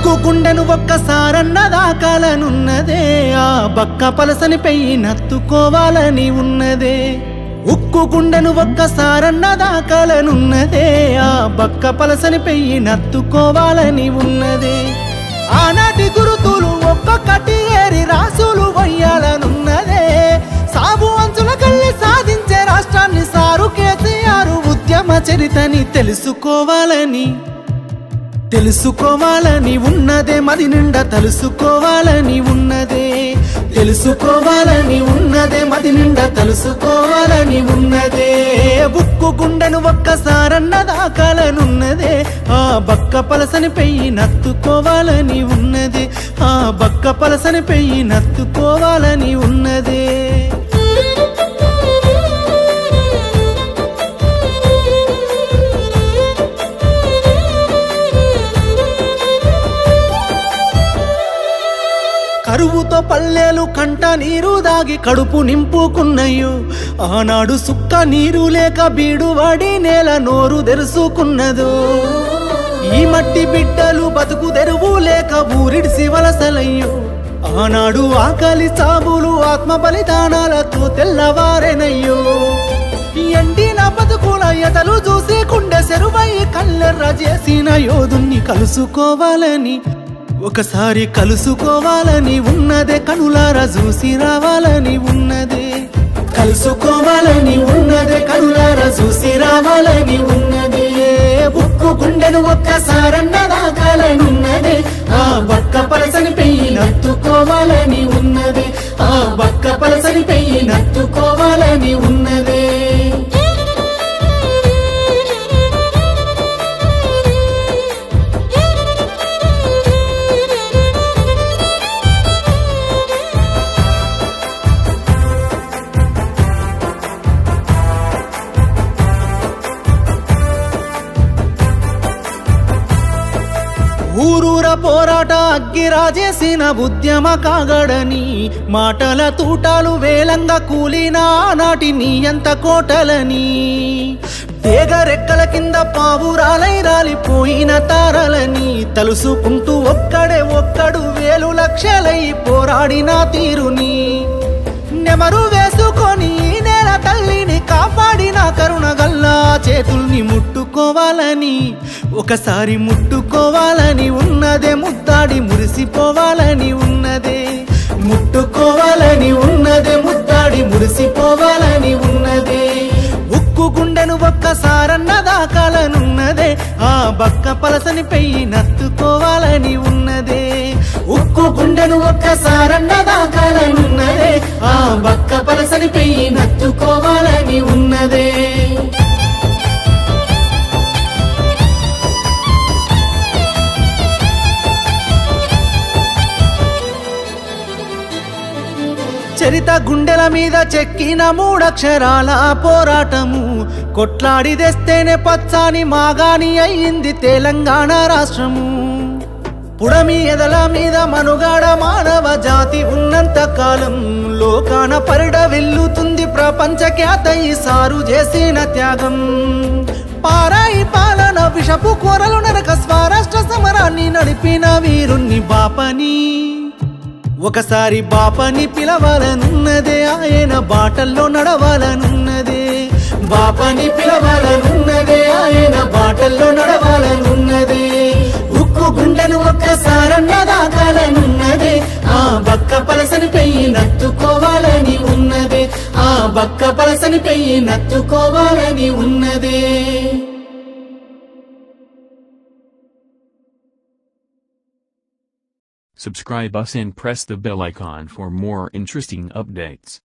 ఉక్కు గుండెను ఒక్కసారన్న దాకాలనున్నదే ఆ బక్క పలసని పెయ్యి నత్తుకోవాలని ఉన్నదే ఉక్కు గుండెను ఒక్కసారన్న దాకాలనున్నదే ఆ బక్క పలసని పెయ్యి నత్తుకోవాలని ఉన్నదే ఆనాటి గురుతులు ఒక్కొక్కటి ఏరి రాసులు వయ్యాలనున్నదే సాగు అంచుల కళ్ళి సాధించే రాష్ట్రాన్ని సారు కేసీఆర్ ఉద్యమ చరితని తెలుసుకోవాలని తెలుసుకోవాలని ఉన్నదే మది నిండా తెలుసుకోవాలని ఉన్నదే తెలుసుకోవాలని ఉన్నదే మది నిండా తెలుసుకోవాలని ఉన్నదే బుక్కు గుండెను ఒక్కసారన్న దాకాలనున్నదే ఆ బక్క పలసని పెయ్యి నత్తుకోవాలని ఉన్నదే ఆ బక్క పలసని పెయ్యి నత్తుకోవాలని ఉన్నదే కరువుతో పల్లెలు కంట నీరు దాగి కడుపు నింపుకున్నయ్యో ఆనాడు సుక్క నీరు లేక బీడు వాడి నేల నోరు తెరుసుకున్నదో ఈ మట్టి బిడ్డలు బతుకు తెరువు లేక ఊరిడిసి వలసలయ్యో ఆనాడు ఆకలి చాబులు ఆత్మ బలిదానాలతో తెల్లవారెనయ్యో ఎండిన బతుకుల ఎదలు చూసి కుండె సెరువై కల్లెర్ర చేసిన యోధుణ్ణి కలుసుకోవాలని ఒకసారి కలుసుకోవాలని ఉన్నదే కనులారా చూసి రావాలని ఉన్నదే కలుసుకోవాలని ఉన్నదే కనులారా చూసి రావాలని ఉన్నదే ఉక్కు గుండెను ఒక్కసారన్న దాకాలనున్నదే ఆ బక్క పలసని పెయ్యి నత్తుకోవాలని ఉన్నదే ఆ బక్క పలసని పెయ్యి నత్తుకోవాలని ఉన్నదే ఊరూర పోరాట అగ్గిరాజేసిన ఉద్యమ కాగడని మాటల తూటాలు వేలంగా కూలిన ఆనాటి నీ ఎంత కోటలని దేగరెక్కల కింద పావురాలై రాలిపోయిన తారలని తలుసుకుంటూ ఒక్కడే ఒక్కడు వేలు లక్షలై పోరాడిన తీరుని నెమరు వేసుకొని ఈ నేల తల్లిని కాపాడిన కరుణ గల్లా చేతుల్ని ముట్టుకోవాలని ఒకసారి ముట్టుకోవాలని ఉన్నదే ముద్దాడి మురిసిపోవాలని ఉన్నదే ముట్టుకోవాలని ఉన్నదే ముద్దాడి మురిసిపోవాలని ఉన్నదే ఉక్కు గుండెను ఒక్కసారన్న దాకాలనున్నదే ఆ బక్క పలసని పెయ్యి నత్తుకోవాలని ఉన్నదే ఉక్కు గుండెను ఒక్కసారన్న దాకాలనున్నదే ఆ బక్క పలసని పెయ్యి నత్తుకోవాలని ఉన్నదే చరిత గుండెల మీద చెక్కిన మూడక్షరాల పోరాటము కొట్లాడి తెస్తేనే పచ్చాని మాగాని అయ్యింది తెలంగాణ రాష్ట్రము పుడమి ఎదల మీద మనుగాడ మానవ జాతి ఉన్నంత కాలం లోకాన పరిడ వెల్లుతుంది ప్రపంచ ఖ్యాత ఈ సారు చేసిన త్యాగం పారాయి పాలన విషపు కూరలు నరక స్వరాష్ట్ర సమరాన్ని నడిపిన వీరుణ్ణి బాపని ఒకసారి బాపని పిలవాలనున్నదే ఆయన బాటల్లో నడవాలనున్నదే బాపని పిలవాలనున్నదే ఆయన బాటల్లో నడవాలనున్నదే ఉక్కు గుండెను ఒక్కసారన్న దాకాలనున్నదే ఆ బక్క పలసని పెయ్యి నత్తుకోవాలని ఉన్నదే ఆ బక్క పలసని పెయ్యి నత్తుకోవాలని ఉన్నదే Subscribe us and press the bell icon for more interesting updates.